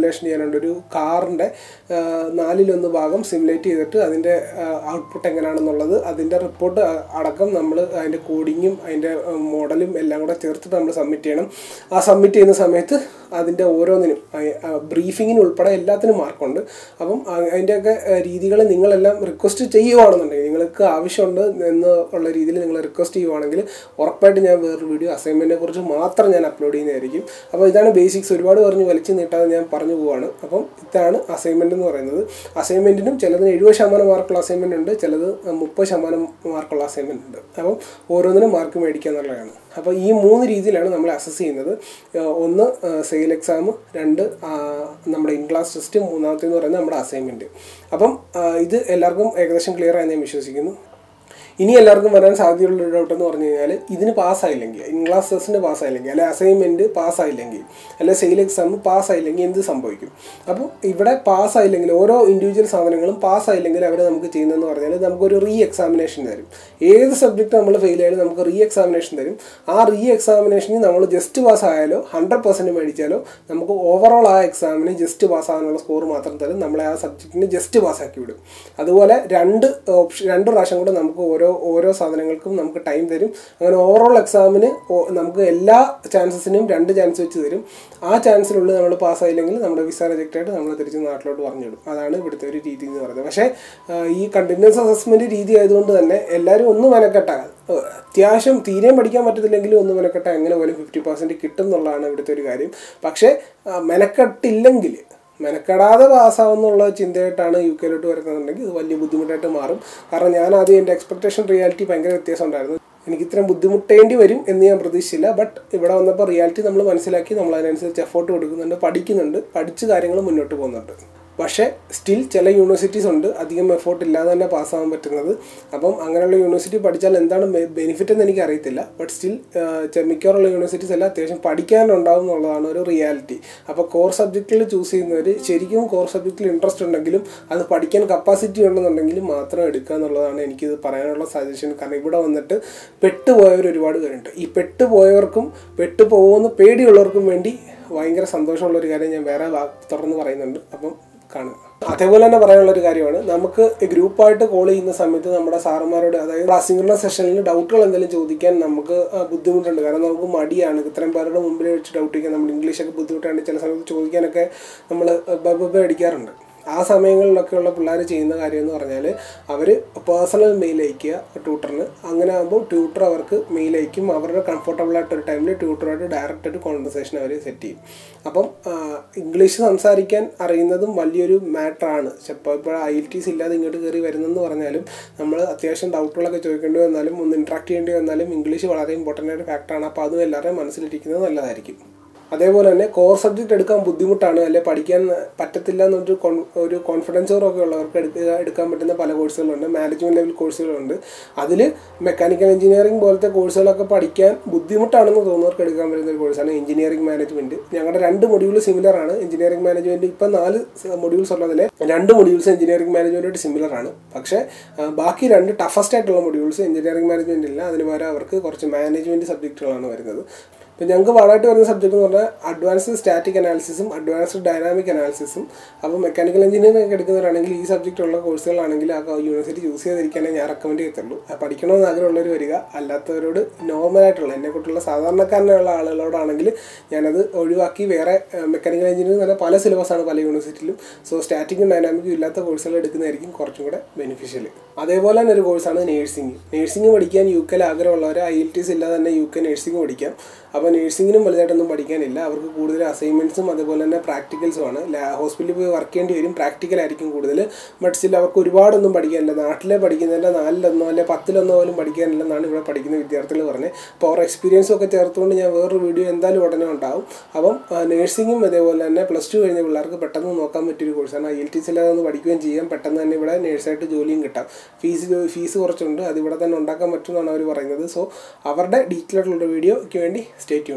Speaker 1: സിമുലേഷൻ ചെയ്യാനുണ്ട് ഒരു കാറിൻ്റെ നാലിലൊന്ന് ഭാഗം സിമുലേറ്റ് ചെയ്തിട്ട് അതിൻ്റെ ഔട്ട്പുട്ട് എങ്ങനെയാണെന്നുള്ളത് അതിൻ്റെ റിപ്പോർട്ട് അടക്കം നമ്മൾ അതിൻ്റെ കോഡിങ്ങും അതിൻ്റെ മോഡലും എല്ലാം കൂടെ ചേർത്തിട്ട് നമ്മൾ സബ്മിറ്റ് ചെയ്യണം ആ സബ്മിറ്റ് ചെയ്യുന്ന സമയത്ത് അതിൻ്റെ ഓരോന്നിനും ബ്രീഫിങ്ങിന് ഉൾപ്പെടെ എല്ലാത്തിനും മാർക്കുണ്ട് അപ്പം അതിൻ്റെയൊക്കെ രീതികൾ നിങ്ങളെല്ലാം റിക്വസ്റ്റ് ചെയ്യുവാണെന്നുണ്ടെങ്കിൽ നിങ്ങൾക്ക് ആവശ്യമുണ്ട് എന്ന് ഉള്ള രീതിയിൽ നിങ്ങൾ റിക്വസ്റ്റ് ചെയ്യുവാണെങ്കിൽ ഉറപ്പായിട്ട് ഞാൻ വേറൊരു വീഡിയോ അസൈൻമെൻറ്റിനെ കുറിച്ച് മാത്രം ഞാൻ അപ്ലോഡ് ചെയ്യുന്നതായിരിക്കും അപ്പോൾ ഇതാണ് ബേസിക്സ് ഒരുപാട് പറഞ്ഞ് വലിച്ചു നീട്ടാതെ ഞാൻ പറഞ്ഞു പോവാണ് അപ്പം ഇതാണ് അസൈൻമെൻറ്റ് എന്ന് പറയുന്നത് അസൈൻമെൻറ്റിനും ചിലതിന് എഴുപത് ശതമാനം മാർക്കുള്ള അസൈൻമെൻറ്റ് ഉണ്ട് ചിലത് മുപ്പത് ശതമാനം മാർക്കുള്ള അസൈൻമെൻറ്റ് ഉണ്ട് അപ്പം ഓരോന്നിനും മാർക്ക് മേടിക്കുക എന്നുള്ളതാണ് അപ്പോൾ ഈ മൂന്ന് രീതിയിലാണ് നമ്മൾ അസസ് ചെയ്യുന്നത് ഒന്ന് സെയിൽ എക്സാം രണ്ട് നമ്മുടെ ഇൻ ക്ലാസ് ടെസ്റ്റ് മൂന്നാമത്തേന്ന് പറയുന്നത് നമ്മുടെ അസൈൻമെൻറ്റ് അപ്പം ഇത് എല്ലാവർക്കും ഏകദേശം ക്ലിയർ ആയി ഞാൻ വിശ്വസിക്കുന്നു ഇനി എല്ലാവർക്കും വരാൻ സാധ്യതയുള്ള ഒരു ഡൗട്ട് എന്ന് പറഞ്ഞു കഴിഞ്ഞാൽ ഇതിന് പാസ്സായില്ലെങ്കിൽ ഇൻ ക്ലാസ് ടെസ്റ്റിന് പാസ്സായില്ലെങ്കിൽ അല്ലെ അസൈൻമെൻറ്റ് പാസ്സായില്ലെങ്കിൽ അല്ലെ സെയിൽ എക്സാം പാസ്സായില്ലെങ്കിൽ എന്ത് സംഭവിക്കും അപ്പോൾ ഇവിടെ പാസ്സായില്ലെങ്കിൽ ഓരോ ഇൻഡിവിജ്വൽ സാധനങ്ങളും പാസ്സായില്ലെങ്കിൽ അവർ നമുക്ക് ചെയ്യുന്നതെന്ന് പറഞ്ഞാൽ നമുക്കൊരു റീ എക്സാമിനേഷൻ തരും ഏത് സബ്ജക്റ്റ് നമ്മൾ ഫെയിൽ ആയാലും നമുക്ക് റീ എക്സാമിനേഷൻ തരും ആ റീ എക്സാമിനേഷനിൽ നമ്മൾ ജസ്റ്റ് പാസ്സായാലോ ഹൺഡ്രഡ് പെർസെൻറ്റ് മേടിച്ചാലോ നമുക്ക് ഓവറോൾ ആ എക്സാമിന് ജസ്റ്റ് പാസ്സാകാനുള്ള സ്കോർ മാത്രം തരും നമ്മളെ ആ സബ്ജക്റ്റിന് ജസ്റ്റ് പാസ്സാക്കി വിടും അതുപോലെ രണ്ട് ഓപ്ഷൻ രണ്ട് പ്രാവശ്യം കൂടെ നമുക്ക് ഓരോ ഓരോ സാധനങ്ങൾക്കും നമുക്ക് ടൈം തരും അങ്ങനെ ഓവറോൾ എക്സാമിന് നമുക്ക് എല്ലാ ചാൻസസിനും രണ്ട് ചാൻസ് വെച്ച് തരും ആ ചാൻസിനുള്ളിൽ നമ്മൾ പാസ്സായില്ലെങ്കിൽ നമ്മുടെ വിസ റിജക്റ്റ് ആയിട്ട് നമ്മൾ തിരിച്ച് നാട്ടിലോട്ട് പറഞ്ഞിടും അതാണ് ഇവിടുത്തെ ഒരു രീതി എന്ന് പറയുന്നത് പക്ഷേ ഈ കണ്ടിന്യൂസ് അസസ്മെൻറ്റ് രീതി ആയതുകൊണ്ട് തന്നെ എല്ലാവരും ഒന്ന് മെനക്കെട്ട അത്യാവശ്യം തീരെയും പഠിക്കാൻ പറ്റത്തില്ലെങ്കിലും ഒന്ന് മെനക്കെട്ട എങ്ങനെ പോലും ഫിഫ്റ്റി പെർസെൻറ്റ് കിട്ടും എന്നുള്ളതാണ് ഇവിടുത്തെ ഒരു കാര്യം പക്ഷേ മെനക്കെട്ടില്ലെങ്കിൽ മെനക്കെടാതെ പാസ്സാവുന്നുള്ള ചിന്തയായിട്ടാണ് യു കെയിലോട്ട് വരുന്നതെന്നുണ്ടെങ്കിൽ ഇത് വലിയ ബുദ്ധിമുട്ടായിട്ട് മാറും കാരണം ഞാൻ ആദ്യം എൻ്റെ എക്സ്പെക്ടേഷൻ റിയാലിറ്റി ഭയങ്കര വ്യത്യാസം ഉണ്ടായിരുന്നു എനിക്ക് ഇത്രയും ബുദ്ധിമുട്ടേണ്ടി വരും എന്ന് ഞാൻ പ്രതീക്ഷിച്ചില്ല ബട്ട് ഇവിടെ വന്നപ്പോൾ റിയാലിറ്റി നമ്മൾ മനസ്സിലാക്കി നമ്മൾ അതിനനുസരിച്ച് എഫോർട്ട് കൊടുക്കുന്നുണ്ട് പഠിക്കുന്നുണ്ട് പഠിച്ച് കാര്യങ്ങൾ മുന്നോട്ട് പോകുന്നുണ്ട് പക്ഷേ സ്റ്റിൽ ചില യൂണിവേഴ്സിറ്റീസ് ഉണ്ട് അധികം എഫോർട്ട് ഇല്ലാതെ തന്നെ പാസ്സാകാൻ പറ്റുന്നത് അപ്പം അങ്ങനെയുള്ള യൂണിവേഴ്സിറ്റി പഠിച്ചാൽ എന്താണ് ബെനിഫിറ്റ് എന്ന് എനിക്ക് അറിയത്തില്ല ബട്ട് സ്റ്റിൽ മിക്കവാറുള്ള യൂണിവേഴ്സിറ്റീസ് എല്ലാം അത്യാവശ്യം പഠിക്കാനുണ്ടാവും എന്നുള്ളതാണ് ഒരു റിയാലിറ്റി അപ്പോൾ കോർ സബ്ജക്റ്റിൽ ചൂസ് ചെയ്യുന്നവർ ശരിക്കും കോർ സബ്ജക്റ്റിൽ ഇൻട്രസ്റ്റ് ഉണ്ടെങ്കിലും അത് പഠിക്കാൻ കപ്പാസിറ്റി ഉണ്ടെന്നുണ്ടെങ്കിലും മാത്രം എടുക്കുക എന്നുള്ളതാണ് എനിക്കിത് പറയാനുള്ള സജഷൻ കാരണം ഇവിടെ വന്നിട്ട് പെട്ടുപോയവർ ഒരുപാട് പേരുണ്ട് ഈ പെട്ടുപോയവർക്കും പെട്ടുപോകുമെന്ന് പേടിയുള്ളവർക്കും വേണ്ടി ഭയങ്കര സന്തോഷമുള്ള ഒരു കാര്യം ഞാൻ വേറെ തുറന്ന് പറയുന്നുണ്ട് അപ്പം കാണുക അതേപോലെ തന്നെ പറയാനുള്ള ഒരു കാര്യമാണ് നമുക്ക് ഗ്രൂപ്പായിട്ട് കോൾ ചെയ്യുന്ന സമയത്ത് നമ്മുടെ സാറുമാരോട് അതായത് അസിംഗ്രണ സെഷനിൽ ഡൗട്ടുകൾ എന്തെങ്കിലും ചോദിക്കാൻ നമുക്ക് ബുദ്ധിമുട്ടുണ്ട് കാരണം നമുക്ക് മടിയാണ് ഇത്രയും പേരുടെ മുമ്പിൽ വെച്ച് ഡൗട്ട് ചോദിക്കാൻ നമ്മൾ ഇംഗ്ലീഷൊക്കെ ബുദ്ധിമുട്ടാണ് ചില സമയത്ത് ചോദിക്കാനൊക്കെ നമ്മൾ ബബ അടിക്കാറുണ്ട് ആ സമയങ്ങളിലൊക്കെയുള്ള പിള്ളേർ ചെയ്യുന്ന കാര്യം എന്ന് പറഞ്ഞാൽ അവർ പേഴ്സണൽ മെയിൽ അയക്കുക ട്യൂട്ടറിന് അങ്ങനെ ആകുമ്പോൾ ട്യൂട്ടർ അവർക്ക് മെയിൽ അയക്കും അവരുടെ കംഫർട്ടബിൾ ആയിട്ട് ഒരു ടൈമിൽ ട്യൂട്ടറായിട്ട് ഡയറക്റ്റ് ഒരു കോൺവെർസേഷൻ അവർ സെറ്റ് ചെയ്യും അപ്പം ഇംഗ്ലീഷ് സംസാരിക്കാൻ അറിയുന്നതും വലിയൊരു മാറ്ററാണ് ഇപ്പോൾ ഇപ്പോൾ ഐ എൽ ടീസ് ഇല്ലാതെ ഇങ്ങോട്ട് കയറി വരുന്നെന്ന് പറഞ്ഞാലും നമ്മൾ അത്യാവശ്യം ഡൗട്ടുകളൊക്കെ ചോദിക്കേണ്ടി വന്നാലും ഒന്ന് ഇൻട്രാക്ട് ചെയ്യേണ്ടി വന്നാലും ഇംഗ്ലീഷ് വളരെ ഇമ്പോർട്ടൻ്റ് ആയ ഒരു ഫാക്ടറാണ് അപ്പോൾ അതും എല്ലാവരുടെയും മനസ്സിലിരിക്കുന്നത് നല്ലതായിരിക്കും അതേപോലെ തന്നെ കോർ സബ്ജക്റ്റ് എടുക്കാൻ ബുദ്ധിമുട്ടാണ് അല്ലെ പഠിക്കാൻ പറ്റത്തില്ല എന്നൊരു ഒരു കോൺഫിഡൻസോറൊക്കെ ഉള്ളവർക്ക് എടുക്കുക എടുക്കാൻ പറ്റുന്ന പല കോഴ്സുകളുണ്ട് മാനേജ്മെൻറ്റ് ലെവൽ കോഴ്സുകളുണ്ട് അതിൽ മെക്കാനിക്കൽ എഞ്ചിനീയറിംഗ് പോലത്തെ കോഴ്സുകളൊക്കെ പഠിക്കാൻ ബുദ്ധിമുട്ടാണെന്ന് തോന്നുന്നവർക്ക് എടുക്കാൻ പറ്റുന്ന ഒരു കോഴ്സാണ് എഞ്ചിനീയറിംഗ് മാനേജ്മെൻറ്റ് ഞങ്ങളുടെ രണ്ട് മൊഡ്യൂൾ സിമിലർ ആണ് എഞ്ചിനീയറിംഗ് മാനേജ്മെൻറ്റ് ഇപ്പം നാല് മൊഡ്യൂൾസ് ഉള്ളതിൽ രണ്ട് മൊഡ്യൂൾസ് എഞ്ചിനീയറിംഗ് മാനേജ്മെൻറ്റായിട്ട് സിമിലർ ആണ് പക്ഷേ ബാക്കി രണ്ട് ടഫസ്റ്റ് ആയിട്ടുള്ള മൊഡ്യൂൾസ് എഞ്ചിനീയറിംഗ് മാനേജ്മെൻറ്റ് ഇല്ല അതിന് പകരം അവർക്ക് കുറച്ച് മാനേജ്മെൻറ്റ് സബ്ജക്റ്റുകളാണ് വരുന്നത് ഇപ്പം ഞങ്ങൾക്ക് പാടായിട്ട് വരുന്ന സബ്ജക്റ്റ് എന്ന് പറഞ്ഞാൽ അഡ്വാൻസ്ഡ് സ്റ്റാറ്റിക് അനാലിസിസും അഡ്വാൻസ്ഡ് ഡൈനാമിക് അനാലിസിസും അപ്പോൾ മെക്കാനിക്കൽ എഞ്ചിനീയറിംഗ് ഒക്കെ എടുക്കുന്നവരാണെങ്കിൽ ഈ സബ്ജക്റ്റ് ഉള്ള കോഴ്സുകളാണെങ്കിൽ ആ യൂണിവേഴ്സിറ്റി ചൂസ് ചെയ്തിരിക്കാനേ ഞാൻ റെക്കമെൻഡ് ചെയ്യത്തുള്ളൂ പഠിക്കണമെന്ന് ആഗ്രഹമുള്ളവർ വരിക അല്ലാത്തവരോട് നോർമലായിട്ടുള്ള എന്നെക്കൊണ്ടുള്ള സാധാരണക്കാരനുള്ള ആളുകളോടാണെങ്കിൽ ഞാനത് ഒഴിവാക്കി വേറെ മെക്കാനിക്കൽ എഞ്ചിനീയറിംഗ് തന്നെ പല സിലബസാണ് പല യൂണിവേഴ്സിറ്റിയിലും സോ സ്റ്റാറ്റിക്കും ഡൈനാമിക്കും ഇല്ലാത്ത കോഴ്സുകൾ എടുക്കുന്നതായിരിക്കും കുറച്ചും കൂടെ ബെനിഫിഷ്യൽ അതേപോലെ തന്നെ ഒരു കോഴ്സാണ് നേഴ്സിംഗ് നേഴ്സിംഗ് പഠിക്കാൻ യു കെയിൽ ആഗ്രഹമുള്ളവർ ഐ എൽ ടിസ് ഇല്ലാതെ തന്നെ യു കെ നേഴ്സിംഗ് പഠിക്കാം അപ്പോൾ നേഴ്സിങ്ങിനും വലുതായിട്ടൊന്നും പഠിക്കാനില്ല അവർക്ക് കൂടുതൽ അസൈൻമെൻറ്റ്സും അതുപോലെ തന്നെ പ്രാക്ടിക്കൽസുമാണ് ഹോസ്പിറ്റലിൽ പോയി വർക്ക് ചെയ്യേണ്ടി വരും പ്രാക്ടിക്കൽ ആയിരിക്കും കൂടുതൽ ബട്ട് സ്റ്റിൽ അവർക്ക് ഒരുപാടൊന്നും പഠിക്കാനില്ല നാട്ടിലെ പഠിക്കുന്നതിൻ്റെ നാലിലൊന്നോ അല്ലെ പത്തിലൊന്നോ പോലും പഠിക്കാനില്ലെന്നാണ് ഇവിടെ പഠിക്കുന്ന വിദ്യാർത്ഥികൾ പറഞ്ഞത് അപ്പോൾ അവർ എക്സ്പീരിയൻസും ഒക്കെ ചേർത്തുകൊണ്ട് ഞാൻ വേറൊരു വീഡിയോ എന്തായാലും ഉടനെ ഉണ്ടാവും അപ്പം നേഴ്സിങ്ങും അതേപോലെ തന്നെ പ്ലസ് ടു കഴിഞ്ഞ പിള്ളേർക്ക് പെട്ടെന്ന് നോക്കാൻ പറ്റിയൊരു കോഴ്സാണ് ഐ എൽ ടി ഇല്ലാതെ ഒന്ന് പഠിക്കുകയും ചെയ്യാം പെട്ടെന്ന് തന്നെ ഇവിടെ നേഴ്സായിട്ട് ജോലിയും കിട്ടാം ഫീസ് ഫീസ് കുറച്ചുണ്ട് അത് ഇവിടെ തന്നെ ഉണ്ടാക്കാൻ പറ്റുമെന്നാണ് അവർ പറയുന്നത് സോ അവരുടെ ഡീറ്റെയിൽ ആയിട്ടുള്ള വീഡിയോയ്ക്ക് വേണ്ടി സ്റ്റേ ട്യൂൺഡ്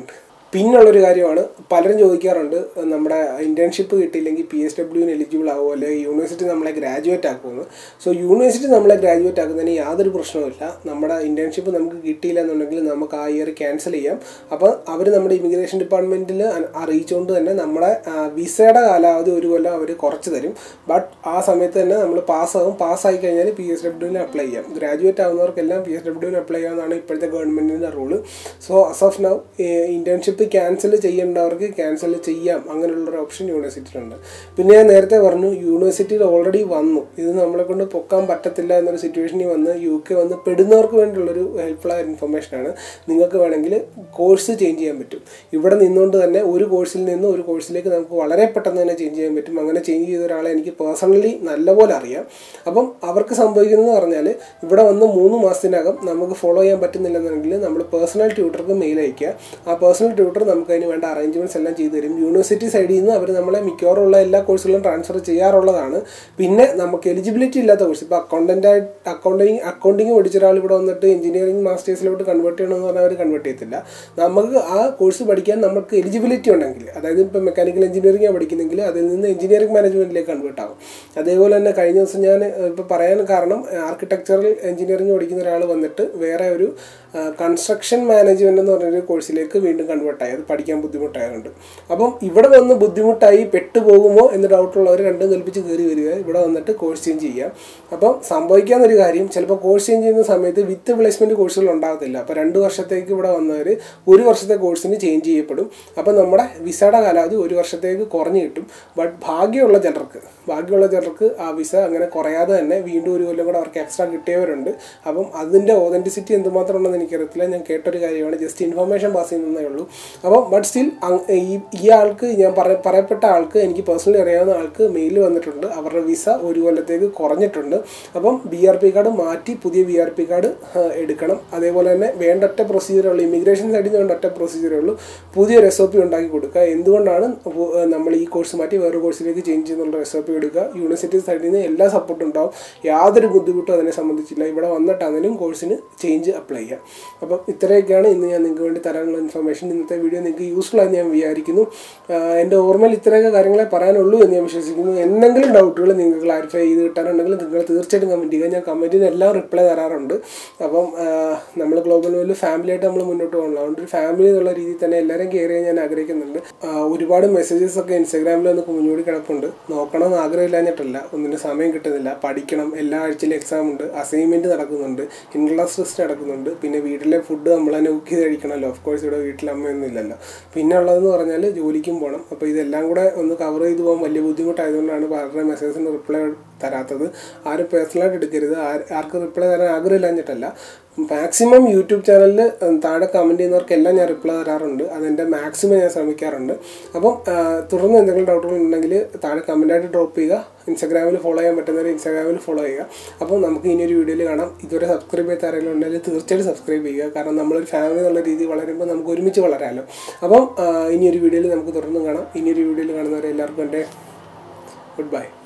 Speaker 1: പിന്നുള്ളൊരു കാര്യമാണ് പലരും ചോദിക്കാറുണ്ട് നമ്മുടെ ഇന്റേൺഷിപ്പ് കിട്ടിയില്ലെങ്കിൽ പി എസ് ഡബ്ല്യുവിന് എലിജിബിൾ ആകുമോ അല്ലെങ്കിൽ യൂണിവേഴ്സിറ്റി നമ്മളെ ഗ്രാജുവേറ്റ് ആക്കുമെന്ന് സോ യൂണിവേഴ്സിറ്റി നമ്മളെ ഗ്രാജുവേറ്റ് ആക്കുന്നതിന് യാതൊരു പ്രശ്നവുമില്ല നമ്മുടെ ഇന്റേൺഷിപ്പ് നമുക്ക് കിട്ടിയില്ല എന്നുണ്ടെങ്കിൽ നമുക്ക് ആ ഇയർ ക്യാൻസൽ ചെയ്യാം അപ്പോൾ അവർ നമ്മുടെ ഇമിഗ്രേഷൻ ഡിപ്പാർട്ട്മെൻറ്റിൽ അറിയിച്ചുകൊണ്ട് തന്നെ നമ്മുടെ വിസയുടെ കാലാവധി ഒരു കൊല്ലം അവർ കുറച്ച് തരും ബട്ട് ആ സമയത്ത് തന്നെ നമ്മൾ പാസ്സാകും പാസ്സായി കഴിഞ്ഞാൽ പി എസ് ഡബ്ല്യുവിന് അപ്ലൈ ചെയ്യാം ഗ്രാജുവേറ്റ് ആവുന്നവർക്കെല്ലാം പി എസ് ഡബ്ല്യുവിന് അപ്ലൈ ചെയ്യാമെന്നാണ് ഇപ്പോഴത്തെ ഗവൺമെൻറ്റിൻ്റെ rule so as of now internship cancel ചെയ്യേണ്ടവർക്ക് ക്യാൻസൽ ചെയ്യാം അങ്ങനെയുള്ളൊരു ഓപ്ഷൻ യൂണിവേഴ്സിറ്റിയിലുണ്ട് പിന്നെ ഞാൻ നേരത്തെ പറഞ്ഞു യൂണിവേഴ്സിറ്റിയിൽ ഓൾറെഡി വന്നു ഇത് നമ്മളെ കൊണ്ട് പൊക്കാൻ പറ്റത്തില്ല എന്നൊരു സിറ്റുവേഷനിൽ വന്ന് യു കെ വന്ന് പെടുന്നവർക്ക് വേണ്ടിയുള്ളൊരു ഹെൽപ്ഫുള്ളായ ഇൻഫർമേഷനാണ് നിങ്ങൾക്ക് വേണമെങ്കിൽ കോഴ്സ് ചേഞ്ച് ചെയ്യാൻ പറ്റും ഇവിടെ നിന്നുകൊണ്ട് തന്നെ ഒരു കോഴ്സിൽ നിന്ന് ഒരു കോഴ്സിലേക്ക് നമുക്ക് വളരെ പെട്ടെന്ന് തന്നെ ചേഞ്ച് ചെയ്യാൻ പറ്റും അങ്ങനെ ചേഞ്ച് ചെയ്ത ഒരാളെ എനിക്ക് പേഴ്സണലി നല്ലപോലെ അറിയാം അപ്പം അവർക്ക് സംഭവിക്കുന്നത് പറഞ്ഞാൽ ഇവിടെ വന്ന് മൂന്ന് മാസത്തിനകം നമുക്ക് ഫോളോ ചെയ്യാൻ പറ്റുന്നില്ലെന്നുണ്ടെങ്കിൽ നമ്മൾ പേഴ്സണൽ ട്യൂട്ടർക്ക് മെയിൽ അയക്കുക ആ പേഴ്സണൽ ട്യൂട്ടർ നമുക്ക് അതിന് വേണ്ട അറേഞ്ച്മെൻറ്റ്സ് എല്ലാം ചെയ്തു തരും യൂണിവേഴ്സിറ്റി സൈഡിൽ നിന്ന് അവർ നമ്മളെ മിക്കവാറും ഉള്ള എല്ലാ കോഴ്സുകളും ട്രാൻസ്ഫർ ചെയ്യാറുള്ളതാണ് പിന്നെ നമുക്ക് എലിജിബിലിറ്റി ഇല്ലാത്ത കോഴ്സ് ഇപ്പോൾ അക്കൗണ്ടൻ്റ് ആയിട്ട് അക്കൗണ്ടിങ് അക്കൗണ്ടിങ് പഠിച്ച ഒരാൾ ഇവിടെ വന്നിട്ട് എഞ്ചിനീയറിംഗ് മാസ്റ്റേഴ്സിലോട്ട് കൺവേർട്ട് ചെയ്യണമെന്ന് പറഞ്ഞാൽ അവർ കൺവേർട്ട് ചെയ്യത്തില്ല നമുക്ക് ആ കോഴ്സ് പഠിക്കാൻ നമുക്ക് എലിജിബിലിറ്റി ഉണ്ടെങ്കിൽ അതായത് ഇപ്പോൾ മെക്കാനിക്കൽ എഞ്ചിനീയറിംഗ് പഠിക്കുന്നെങ്കിൽ അതിൽ നിന്ന് എഞ്ചിനീയറിംഗ് മാനേജ്മെൻറ്റിലേക്ക് കൺവേർട്ട് ആകും അതേപോലെ തന്നെ കഴിഞ്ഞ ദിവസം ഞാൻ ഇപ്പോൾ പറയാൻ കാരണം ആർക്കിടെക്ചറൽ എഞ്ചിനീയറിംഗ് പഠിക്കുന്ന ഒരാൾ വന്നിട്ട് വേറെ ഒരു കൺസ്ട്രക്ഷൻ മാനേജ്മെൻറ്റ് എന്ന് പറഞ്ഞൊരു കോഴ്സിലേക്ക് വീണ്ടും കൺവേർട്ടായി അത് പഠിക്കാൻ ബുദ്ധിമുട്ടായതുകൊണ്ട് അപ്പം ഇവിടെ വന്ന് ബുദ്ധിമുട്ടായി പെട്ടുപോകുമോ എന്ന് ഡൗട്ടുള്ളവർ രണ്ടും കൽപ്പിച്ച് കയറി വരിക ഇവിടെ വന്നിട്ട് കോഴ്സ് ചേഞ്ച് ചെയ്യാം അപ്പം സംഭവിക്കാവുന്നൊരു കാര്യം ചിലപ്പോൾ കോഴ്സ് ചേഞ്ച് ചെയ്യുന്ന സമയത്ത് വിത്ത് പ്ലേസ്മെൻറ്റ് കോഴ്സുകൾ ഉണ്ടാകത്തില്ല അപ്പോൾ രണ്ട് വർഷത്തേക്ക് ഇവിടെ വന്നവർ ഒരു വർഷത്തെ കോഴ്സിന് ചേഞ്ച് ചെയ്യപ്പെടും അപ്പം നമ്മുടെ വിസയുടെ കാലാവധി ഒരു വർഷത്തേക്ക് കുറഞ്ഞു കിട്ടും ബട്ട് ഭാഗ്യമുള്ള ചിലർക്ക് ഭാഗ്യമുള്ള ചിലർക്ക് ആ വിസ അങ്ങനെ കുറയാതെ തന്നെ വീണ്ടും ഒരു കൊല്ലം കൂടെ അവർക്ക് എക്സ്ട്രാ കിട്ടിയവരുണ്ട് അപ്പം അതിൻ്റെ ഓതൻറ്റിസിറ്റി എന്തുമാത്രം ഉണ്ടെന്ന് എനിക്കറിയത്തില്ല ഞാൻ കേട്ടൊരു കാര്യമാണ് ജസ്റ്റ് ഇൻഫർമേഷൻ പാസ് ചെയ്യുന്നതേ ഉള്ളൂ അപ്പം ബട്ട് സ്റ്റിൽ ഈ ഈ ആൾക്ക് ഞാൻ പറ പറയപ്പെട്ട ആൾക്ക് എനിക്ക് പേഴ്സണലി അറിയാവുന്ന ആൾക്ക് മെയിൽ വന്നിട്ടുണ്ട് അവരുടെ വിസ ഒരു കൊല്ലത്തേക്ക് കുറഞ്ഞിട്ടുണ്ട് അപ്പം ബി ആർ പി കാർഡ് മാറ്റി പുതിയ ബി ആർ പി കാർഡ് എടുക്കണം അതേപോലെ തന്നെ വേണ്ട ഒറ്റ പ്രൊസീജിയറേ ഉള്ളൂ ഇമിഗ്രേഷൻ സൈഡിൽ നിന്ന് വേണ്ട ഒറ്റ പ്രൊസീജിയറേ ഉള്ളൂ പുതിയൊരു എസ് ഒ പി ഉണ്ടാക്കി കൊടുക്കുക എന്തുകൊണ്ടാണ് നമ്മൾ ഈ കോഴ്സ് മാറ്റി വേറൊരു കോഴ്സിലേക്ക് ചേഞ്ച് ചെയ്യുന്നുള്ള എസ് ഒ പി എടുക്കുക യൂണിവേഴ്സിറ്റി സൈഡിൽ നിന്ന് എല്ലാ സപ്പോർട്ടും ഉണ്ടാവും യാതൊരു ബുദ്ധിമുട്ടും അതിനെ സംബന്ധിച്ചില്ല ഇവിടെ വന്നിട്ടാണെങ്കിലും കോഴ്സിന് ചേഞ്ച് അപ്ലൈ ചെയ്യാം അപ്പം ഇത്രയൊക്കെയാണ് ഇന്ന് ഞാൻ നിങ്ങൾക്ക് വേണ്ടി തരാനുള്ള ഇൻഫർമേഷൻ ഇന്നത്തെ വീഡിയോ നിങ്ങൾക്ക് യൂസ്ഫുൾ ആയി ഞാൻ വിചാരിക്കുന്നു എൻ്റെ ഓർമ്മയിൽ ഇത്രയൊക്കെ കാര്യങ്ങളെ പറയാനുള്ളൂ എന്ന് ഞാൻ വിശ്വസിക്കുന്നു എന്തെങ്കിലും ഡൗട്ടുകൾ നിങ്ങൾക്ക് ക്ലാരിഫൈ ചെയ്ത് കിട്ടാനുണ്ടെങ്കിൽ നിങ്ങൾ തീർച്ചയായിട്ടും കമൻറ്റ് ചെയ്യുക ഞാൻ കമൻറ്റിന് എല്ലാം റിപ്ലൈ തരാറുണ്ട് അപ്പം നമ്മൾ ഗ്ലോബൽ വേൾഡ് ഫാമിലിയായിട്ട് നമ്മൾ മുന്നോട്ട് പോകണം അതുകൊണ്ട് ഒരു ഫാമിലി എന്നുള്ള രീതിയിൽ തന്നെ എല്ലാവരും കെയർ ചെയ്യാൻ ഞാൻ ആഗ്രഹിക്കുന്നുണ്ട് ഒരുപാട് മെസ്സേജസ് ഒക്കെ ഇൻസ്റ്റാഗ്രാമിൽ ഒന്ന് കുഞ്ഞുകൂടി കിടപ്പുണ്ട് നോക്കണമെന്ന് ആഗ്രഹമില്ലാഞ്ഞിട്ടല്ല ഒന്നിന് സമയം കിട്ടുന്നില്ല പഠിക്കണം എല്ലാ ആഴ്ചയിലും എക്സാം ഉണ്ട് അസൈൻമെൻറ്റ് നടക്കുന്നുണ്ട് ഇൻക്ലാസ് ടെസ്റ്റ് നടക്കുന്നുണ്ട് പിന്നെ വീട്ടിലെ ഫുഡ് നമ്മൾ തന്നെ കുക്ക് ചെയ്ത് കഴിക്കണമല്ലോ ഓഫ് കോഴ്സ് ഇവിടെ വീട്ടിൽ അമ്മയൊന്നും ഇല്ലല്ലോ പിന്നെ ഉള്ളതെന്ന് പറഞ്ഞാൽ ജോലിക്കും പോകണം അപ്പോൾ ഇതെല്ലാം കൂടെ ഒന്ന് കവർ ചെയ്ത് പോകാൻ വലിയ ബുദ്ധിമുട്ടായതുകൊണ്ടാണ് പലരുടെ മെസ്സേജസിന് റിപ്ലൈ തരാത്തത് ആരും പേഴ്സണലായിട്ട് എടുക്കരുത് ആർക്കും റിപ്ലൈ തരാൻ ആഗ്രഹമില്ലാഞ്ഞിട്ടല്ല മാക്സിമം യൂട്യൂബ് ചാനലിൽ താഴെ കമൻറ്റ് ചെയ്യുന്നവർക്കെല്ലാം ഞാൻ റിപ്ലൈ തരാറുണ്ട് അതെൻ്റെ മാക്സിമം ഞാൻ ശ്രമിക്കാറുണ്ട് അപ്പം തുടർന്ന് എന്തെങ്കിലും ഡൗട്ടുകൾ ഉണ്ടെങ്കിൽ താഴെ കമൻറ്റായിട്ട് ഡ്രോപ്പ് ചെയ്യുക ഇൻസ്റ്റാഗ്രാമിൽ ഫോളോ ചെയ്യാൻ പറ്റുന്നവർ ഇൻസ്റ്റാഗ്രാമിൽ ഫോളോ ചെയ്യുക അപ്പോൾ നമുക്ക് ഇനിയൊരു വീഡിയോയിൽ കാണാം ഇതുവരെ സബ്സ്ക്രൈബ് ചെയ്ത ആരെങ്കിലും ഉണ്ടെങ്കിൽ തീർച്ചയായിട്ടും സബ്സ്ക്രൈബ് ചെയ്യുക കാരണം നമ്മളൊരു ഫാമിലി എന്നുള്ള രീതി വളരുമ്പോൾ നമുക്ക് ഒരുമിച്ച് വളരാമല്ലോ അപ്പം ഇനിയൊരു വീഡിയോയിൽ നമുക്ക് തുടർന്ന് കാണാം ഇനിയൊരു വീഡിയോയിൽ കാണുന്നവരെ എല്ലാവർക്കും എൻ്റെ ഗുഡ് ബൈ